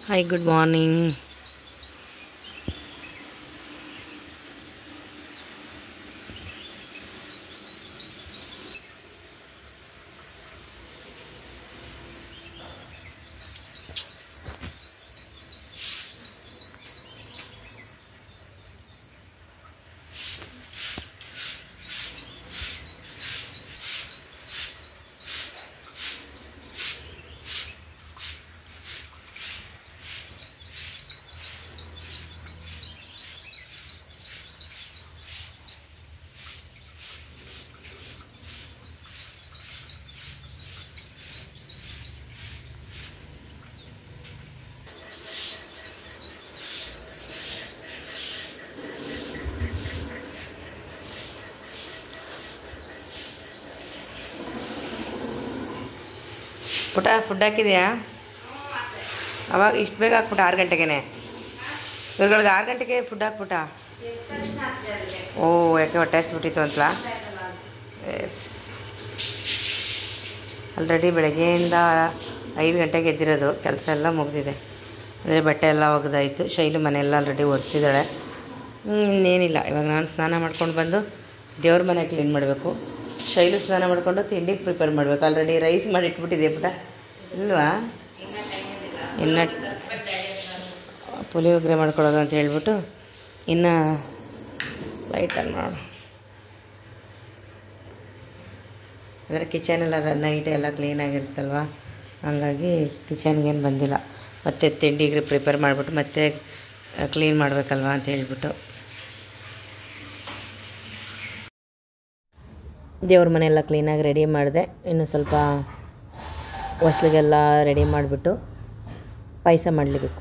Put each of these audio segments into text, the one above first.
hi good morning ಪುಟ food ಹಾಕಿದೆಯಾ ಅವಾಗ ಇಷ್ಟು ಬೇಗ ಹಾಕ್ಬಿಟ್ಟು ಆರು ಗಂಟೆಗೆ ಇವ್ರುಗಳಿಗೆ ಆರು ಗಂಟೆಗೆ ಫುಡ್ ಹಾಕ್ಬಿಟ್ಟ ಓ ಯಾಕೆ ಹೊಟ್ಟೆ ಹಸ್ಬಿಟ್ಟಿತ್ತು ಅಂತಲಾ ಎಸ್ ಆಲ್ರೆಡಿ ಬೆಳಗ್ಗೆಯಿಂದ ಐದು ಗಂಟೆಗೆ ಎದ್ದಿರೋದು ಕೆಲಸ ಎಲ್ಲ ಮುಗಿದಿದೆ ಅಂದರೆ ಬಟ್ಟೆ ಎಲ್ಲ ಒಗೆದಾಯಿತು ಶೈಲು ಮನೆಯೆಲ್ಲ ಆಲ್ರೆಡಿ ಒರೆಸಿದ್ದಾಳೆ ಇನ್ನೇನಿಲ್ಲ ಇವಾಗ ನಾನು ಸ್ನಾನ ಮಾಡ್ಕೊಂಡು ಬಂದು ದೇವ್ರ ಮನೆ ಕ್ಲೀನ್ ಮಾಡಬೇಕು ಶೈಲು ಸ್ನಾನ ಮಾಡಿಕೊಂಡು ತಿಂಡಿಗೆ ಪ್ರಿಪೇರ್ ಮಾಡಬೇಕು ಆಲ್ರೆಡಿ ರೈಸ್ ಮಾಡಿ ಇಟ್ಬಿಟ್ಟಿದೆ ಪುಟ ಇಲ್ವಾ ಇನ್ನು ಪುಳಿಯೋಗರೆ ಮಾಡ್ಕೊಳ್ಳೋದು ಅಂತ ಹೇಳ್ಬಿಟ್ಟು ಇನ್ನು ಲೈಟ್ ಆನ್ ಮಾಡು ಅಂದರೆ ಕಿಚನೆಲ್ಲ ನೈಟ್ ಎಲ್ಲ ಕ್ಲೀನಾಗಿರುತ್ತಲ್ವ ಹಂಗಾಗಿ ಕಿಚನ್ಗೇನು ಬಂದಿಲ್ಲ ಮತ್ತೆ ತಿಂಡಿಗೆ ಪ್ರಿಪೇರ್ ಮಾಡಿಬಿಟ್ಟು ಮತ್ತೆ ಕ್ಲೀನ್ ಮಾಡಬೇಕಲ್ವ ಅಂತ ಹೇಳ್ಬಿಟ್ಟು ದೇವ್ರ ಮನೆಯೆಲ್ಲ ಕ್ಲೀನಾಗಿ ರೆಡಿ ಮಾಡಿದೆ ಇನ್ನು ಸ್ವಲ್ಪ ಹೊಸ್ಲಿಗೆಲ್ಲ ರೆಡಿ ಮಾಡಿಬಿಟ್ಟು ಪಾಯಸ ಮಾಡಲೇಬೇಕು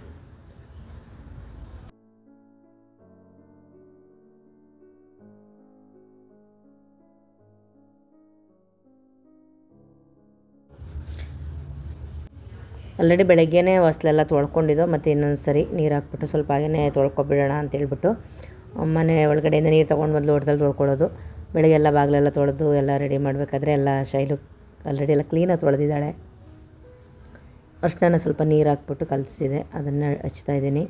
ಆಲ್ರೆಡಿ ಬೆಳಗ್ಗೆನೇ ಹೊಸ್ಲೆಲ್ಲ ತೊಳ್ಕೊಂಡಿದ್ದೋ ಮತ್ತು ಇನ್ನೊಂದು ಸರಿ ನೀರು ಹಾಕ್ಬಿಟ್ಟು ಸ್ವಲ್ಪ ಹಾಗೇ ತೊಳ್ಕೊಬಿಡೋಣ ಅಂತೇಳ್ಬಿಟ್ಟು ಮನೆ ಒಳಗಡೆಯಿಂದ ನೀರು ತೊಗೊಂಡು ಬಂದು ಲೋಟದಲ್ಲಿ ತೊಳ್ಕೊಳ್ಳೋದು ಬೆಳಗ್ಗೆ ಎಲ್ಲ ಬಾಗಿಲೆಲ್ಲ ತೊಳೆದು ಎಲ್ಲ ರೆಡಿ ಮಾಡಬೇಕಾದ್ರೆ ಎಲ್ಲ ಶೈಲು ಆಲ್ರೆಡಿ ಎಲ್ಲ ಕ್ಲೀನಾಗಿ ತೊಳೆದಿದ್ದಾಳೆ ಅಷ್ಟನ್ನ ಸ್ವಲ್ಪ ನೀರು ಹಾಕ್ಬಿಟ್ಟು ಕಲಸಿದೆ ಅದನ್ನು ಹಚ್ತಾ ಇದ್ದೀನಿ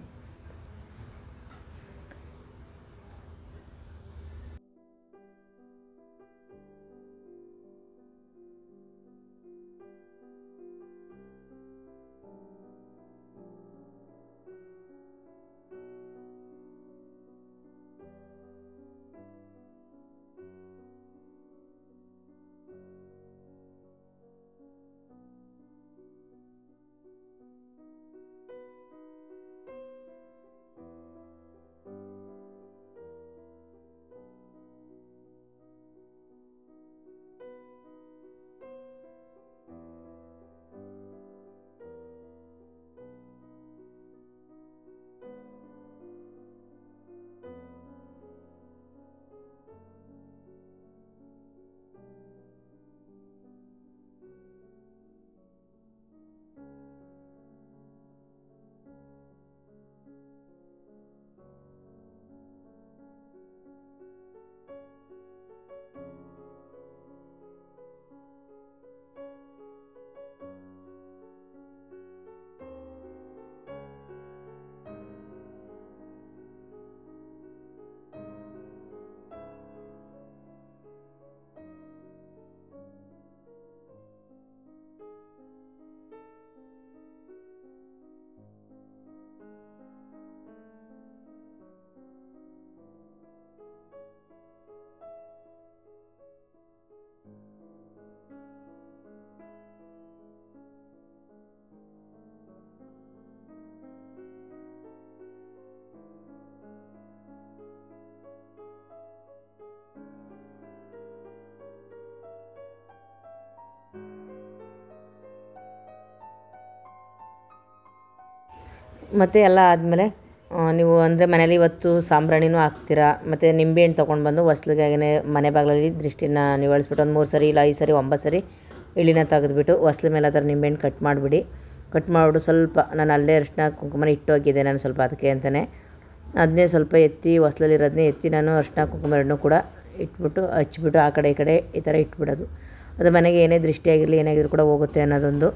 ಮತ್ತು ಎಲ್ಲ ಆದಮೇಲೆ ನೀವು ಅಂದರೆ ಮನೇಲಿ ಇವತ್ತು ಸಾಂಬ್ರಾಣಿನೂ ಹಾಕ್ತೀರಾ ಮತ್ತು ನಿಂಬೆಹಣ್ಣು ತೊಗೊಂಡು ಬಂದು ಹೊಸ್ಲಿಗಾಗೇ ಮನೆ ಬಾಗಿಲಲ್ಲಿ ದೃಷ್ಟಿನ ನಿವಾಳಿಸ್ಬಿಟ್ಟು ಒಂದು ಮೂರು ಸರಿ ಇಲ್ಲ ಐದು ಸರಿ ಒಂಬತ್ತು ಸರಿ ಇಳಿನ ತೆಗೆದ್ಬಿಟ್ಟು ಹೊಸ್ಲ ಮೇಲೆ ಆ ಥರ ನಿಂಬೆಹಣ್ಣು ಕಟ್ ಮಾಡಿಬಿಡಿ ಕಟ್ ಮಾಡಿಬಿಟ್ಟು ಸ್ವಲ್ಪ ನಾನು ಅಲ್ಲೇ ಅರಿಶಿನ ಕುಂಕುಮನ ಇಟ್ಟು ಹೋಗಿದ್ದೆ ನಾನು ಸ್ವಲ್ಪ ಅದಕ್ಕೆ ಅಂತಲೇ ಅದನ್ನೇ ಸ್ವಲ್ಪ ಎತ್ತಿ ಹೊಸ್ಲಲ್ಲಿರೋದನ್ನೇ ಎತ್ತಿ ನಾನು ಅರಿಶಿನ ಕುಂಕುಮ ಎರಡನ್ನೂ ಕೂಡ ಇಟ್ಬಿಟ್ಟು ಹಚ್ಬಿಟ್ಟು ಆ ಕಡೆ ಈ ಕಡೆ ಈ ಥರ ಇಟ್ಬಿಡೋದು ಅದು ಮನೆಗೆ ಏನೇ ದೃಷ್ಟಿಯಾಗಿರಲಿ ಏನಾಗಿದ್ರು ಕೂಡ ಹೋಗುತ್ತೆ ಅನ್ನೋದೊಂದು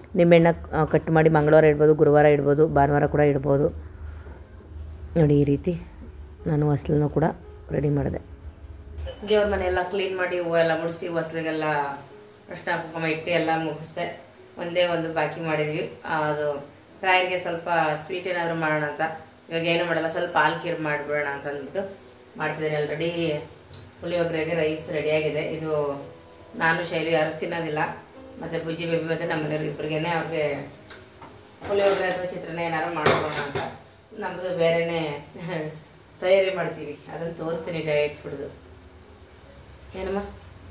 ನಿಂಬೆಹಣ್ಣ ಕಟ್ ಮಾಡಿ ಮಂಗಳವಾರ ಇಡ್ಬೋದು ಗುರುವಾರ ಇಡ್ಬೋದು ಭಾನುವಾರ ಕೂಡ ಇಡ್ಬೋದು ನೋಡಿ ಈ ರೀತಿ ನಾನು ಹೊಸ್ಲನ್ನು ಕೂಡ ರೆಡಿ ಮಾಡಿದೆ ದೇವ್ರ ಮನೆ ಎಲ್ಲ ಕ್ಲೀನ್ ಮಾಡಿ ಹೂವು ಎಲ್ಲ ಮುಡಿಸಿ ಹೊಸ್ಲಿಗೆಲ್ಲ ಅರ್ಶಿನ ಕುಂಕುಮ ಇಟ್ಟು ಎಲ್ಲ ಮುಗಿಸ್ದೆ ಒಂದೇ ಒಂದು ಬಾಕಿ ಮಾಡಿದ್ವಿ ಆ, ಅದು ರಾಯರಿಗೆ ಸ್ವಲ್ಪ ಸ್ವೀಟ್ ಏನಾದರೂ ಮಾಡೋಣ ಅಂತ ಇವಾಗ ಏನು ಮಾಡಲ್ಲ ಸ್ವಲ್ಪ ಹಾಲ್ಕೀರ್ ಮಾಡಿಬಿಡೋಣ ಅಂತ ಅಂದ್ಬಿಟ್ಟು ಮಾಡ್ತಿದ್ದೀನಿ ಆಲ್ರೆಡಿ ಪುಳಿಯೋಗರೆಗೆ ರೈಸ್ ರೆಡಿಯಾಗಿದೆ ಇದು ನಾನು ಶೈಲಿ ಯಾರು ತಿನ್ನೋದಿಲ್ಲ ಮತ್ತು ಬುಜ್ಜಿ ಬೇಬಿ ಮತ್ತು ನಮ್ಮ ಮನೆಯವ್ರಿಗೆ ಇಬ್ಬರಿಗೇನೆ ಅವ್ರಿಗೆ ಪುಳಿಯೋಗರೆ ಅಥವಾ ಚಿತ್ರಾನ್ನ ಏನಾರು ಮಾಡ್ಕೊಳ್ಳೋಣ ಅಂತ ನಮ್ಮದು ಬೇರೆನೇ ತಯಾರಿ ಮಾಡ್ತೀವಿ ಅದನ್ನು ತೋರಿಸ್ತೀನಿ ಡಯಟ್ ಫುಡ್ದು ಏನಮ್ಮ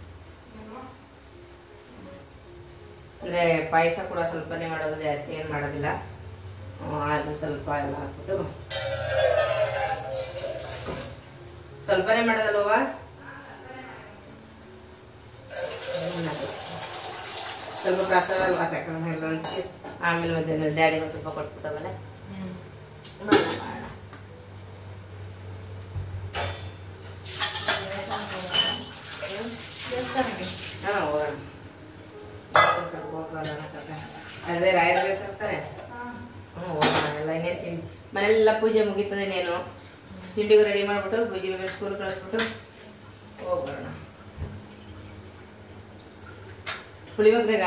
ಅಂದರೆ ಪಾಯಸ ಕೂಡ ಸ್ವಲ್ಪನೇ ಮಾಡೋದು ಜಾಸ್ತಿ ಏನು ಮಾಡೋದಿಲ್ಲ ಹಾಲು ಸ್ವಲ್ಪ ಎಲ್ಲ ಹಾಕ್ಬಿಟ್ಟು ಸ್ವಲ್ಪನೇ ಮಾಡೋದಲ್ವ ಸ್ವಲ್ಪ ಪ್ರಸಾದ ಅಲ್ವಾ ತಗೊಂಡು ಎಲ್ಲ ಹಂಚಿ ಆಮೇಲೆ ಮತ್ತೆ ಡ್ಯಾಡಿಗೆ ಒಂದು ಸ್ವಲ್ಪ ಕೊಟ್ಬಿಟ್ಟು ಆಮೇಲೆ ಮಾಡೋಣ ಮಾಡೋಣ ಹಾಂ ಹೋಗೋಣ ಅದೇ ರಾಯರ ಬೇಸ್ ಅಂತಾರೆ ಹ್ಞೂ ಹೋಗೋಣ ಎಲ್ಲ ಇನ್ನೇನು ತಿಂಡಿ ಮನೆಯಲ್ಲೆಲ್ಲ ಪೂಜೆ ಮುಗೀತದೆ ನೀನು ತಿಂಡಿಗೂ ರೆಡಿ ಮಾಡಿಬಿಟ್ಟು ಪೂಜೆ ಮೇಲೆ ಸ್ಕೂಲ್ ಕಳಿಸ್ಬಿಟ್ಟು ಹೋಗ್ಬರೋಣ ಪುಳಿಯೋಗ್ರೆಗ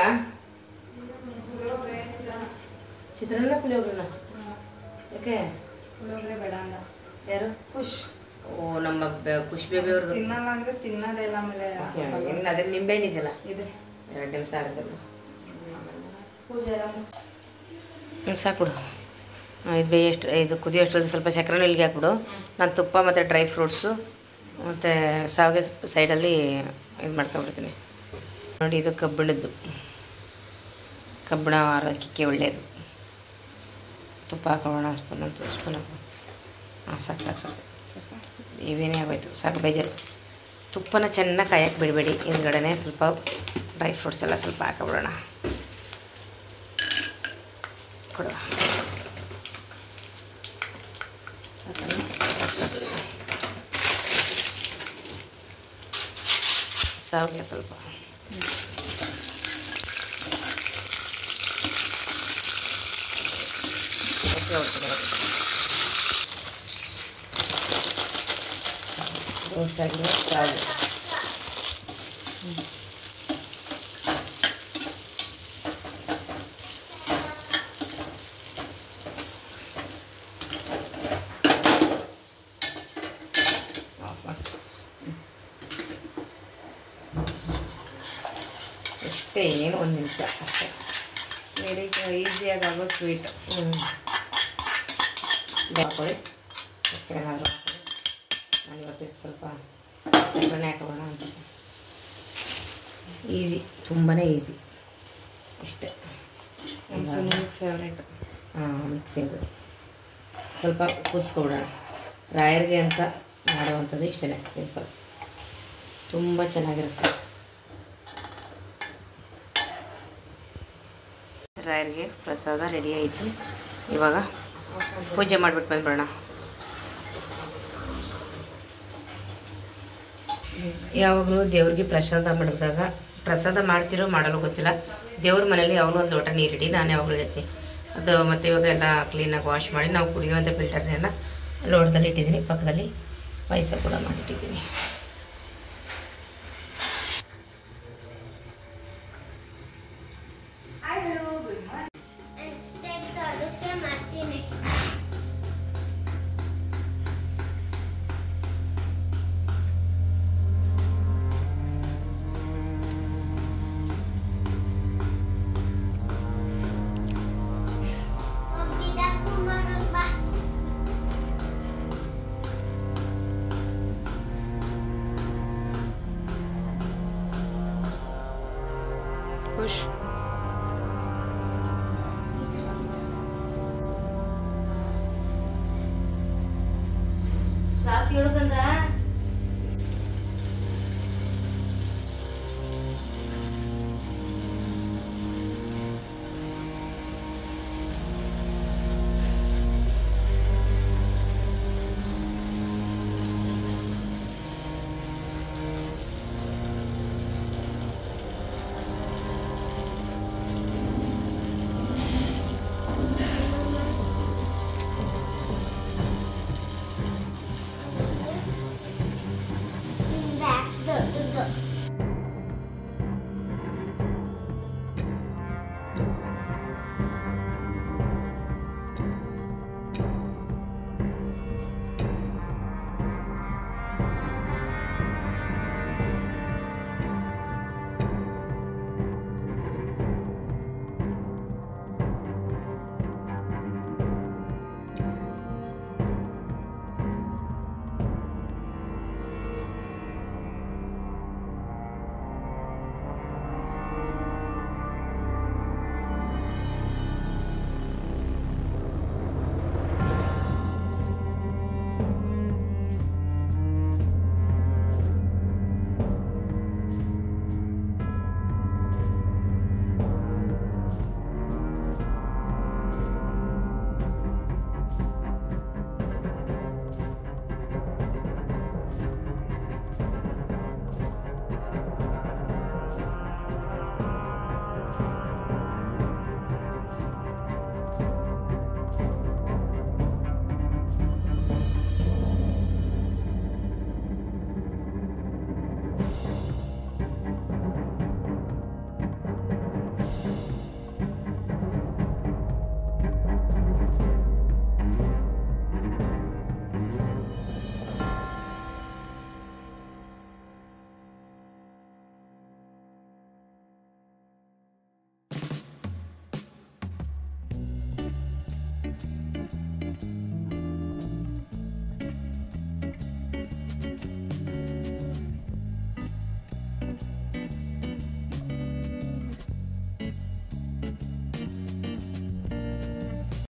ಚಿತ್ರಾನ್ನ ಪುಳಿಯೋಗ್ರೆನ ಯಾಕೆ ಪುಳಿಯೋಗರೆ ಬೇಡ ಅಂದ ಯಾರು ಖುಷ್ ಓ ನಮ್ಮ ಬೆ- ಖುಷಿ ಬೇಬಿ ಅವ್ರದ್ದು ತಿನ್ನಲ್ಲ ಅಂದ್ರೆ ತಿನ್ನೋದೇ ಇಲ್ಲ ಆಮೇಲೆ ಇನ್ನು ಅದ್ರ ನಿಂಬೆಹಣ್ಣು ಇದೆಯಲ್ಲ ಇದೆ ಎರಡು ನಿಮಿಷ ಆಗುತ್ತಲ್ಲ ಪೂಜೆ ಎಲ್ಲ ಮುಗ್ಸ್- ನಿಮಿಷ ಕೊಡು ಇದು ಬೇಯಷ್ಟು ಇದು ಕುದಿಯೋಷ್ಟರಲ್ಲಿ ಸ್ವಲ್ಪ ಸಕ್ಕರೆ ಇಲ್ಲಿಗೆ ಹಾಕ್ಬಿಡು ನಾನು ತುಪ್ಪ ಮತ್ತು ಡ್ರೈ ಫ್ರೂಟ್ಸು ಮತ್ತು ಸಾವಿಗೆ ಸೈಡಲ್ಲಿ ಇದು ಮಾಡ್ಕೊಂಡ್ಬಿಡ್ತೀನಿ ನೋಡಿ ಇದು ಕಬ್ಬಿಣದ್ದು ಕಬ್ಬಿಣ ಆರೋಗ್ಯಕ್ಕೆ ಒಳ್ಳೆಯದು ತುಪ್ಪ ಹಾಕೋಣ ಸ್ಪೂನ್ ಅಂತ ಸ್ಪೂನ್ ಹಾಕೋ ಹಾಂ ಸಾಕು ಸಾಕು ಸಾಕು ಇವೇನೇ ಆಗೋಯ್ತು ಸಾಕು ಬೇಜಾರು ತುಪ್ಪನ ಚೆನ್ನಾಗಿ ಕಾಯಕ್ಕೆ ಬಿಡಬೇಡಿ ಹಿಂದ್ಗಡೆನೆ ಸ್ವಲ್ಪ ಡ್ರೈ ಫ್ರೂಟ್ಸ್ ಎಲ್ಲ ಸ್ವಲ್ಪ ಹಾಕೊಬಿಡೋಣ ಕೊಡುವ ಸಾವಿಗೆ ಸ್ವಲ್ಪ ಓಕೆ ಓಕೆ ರೋಸ್ಟ್ ಆಗಿದೆ ಸಾವು ಆಫ್ ಮಾಡಿ ಅಷ್ಟೇ ಏನು ಒಂದು ನಿಮಿಷ ಅಷ್ಟೇ ವೆರಿ ಈಸಿಯಾಗಿ ಆಗೋ ಸ್ವೀಟ್ ಹ್ಞೂ ಹಾಕೊಳ್ಳಿ ಸಕ್ಕರೆ ಏನಾದರೂ ಹಾಕೊಳ್ಳಿ ನಾನು ಇವತ್ತಿಗೆ ಸ್ವಲ್ಪ ಸಕ್ಕರೆ ಹಾಕೋಣ ಅಂತ ಈಸಿ ತುಂಬಾ ಈಸಿ ಇಷ್ಟೇ ನಮ್ಮ ಸುನಿಲ್ ಫೇವ್ರೇಟ್ ಹಾಂ ಮಿಕ್ಸಿಂಗು ಸ್ವಲ್ಪ ಕುದಿಸ್ಕೊಬಿಡೋಣ ರಾಯರಿಗೆ ಅಂತ ಮಾಡುವಂಥದ್ದು ಇಷ್ಟೇ ಸಿಂಪಲ್ ತುಂಬ ಚೆನ್ನಾಗಿರುತ್ತೆ ರಾಯರಿಗೆ ಪ್ರಸಾದ ರೆಡಿ ಆಯಿತು ಇವಾಗ ಪೂಜೆ ಮಾಡಿಬಿಟ್ಟು ಬಂದ್ಬಿಡೋಣ ಯಾವಾಗಲೂ ದೇವ್ರಿಗೆ ಪ್ರಸಾದ ಮಾಡಿದಾಗ ಪ್ರಸಾದ ಮಾಡ್ತಿರೋ ಮಾಡಲು ಗೊತ್ತಿಲ್ಲ ದೇವ್ರ ಮನೇಲಿ ಯಾವಾಗಲೂ ಒಂದು ಲೋಟ ನೀರಿಡಿ ನಾನು ಯಾವಾಗಲೂ ಇಡ್ತೀನಿ ಅದು ಮತ್ತು ಇವಾಗ ಎಲ್ಲ ಕ್ಲೀನಾಗಿ ವಾಶ್ ಮಾಡಿ ನಾವು ಕುಡಿಯುವಂಥ ಫಿಲ್ಟರ್ ನೀರನ್ನ ಲೋಟದಲ್ಲಿ ಇಟ್ಟಿದ್ದೀನಿ ಪಕ್ಕದಲ್ಲಿ ಪಾಯಸ ಕೂಡ ಮಾಡಿಟ್ಟಿದ್ದೀನಿ ಅದಕ್ಕೆ ಮಾಡ್ತೀನಿ ಹೋಗಿದ್ದಕ್ಕೂ ಮಾಡೋಣ ಬಾ ಖುಷ್ ಸಾಕು ಹೇಳುದಂದ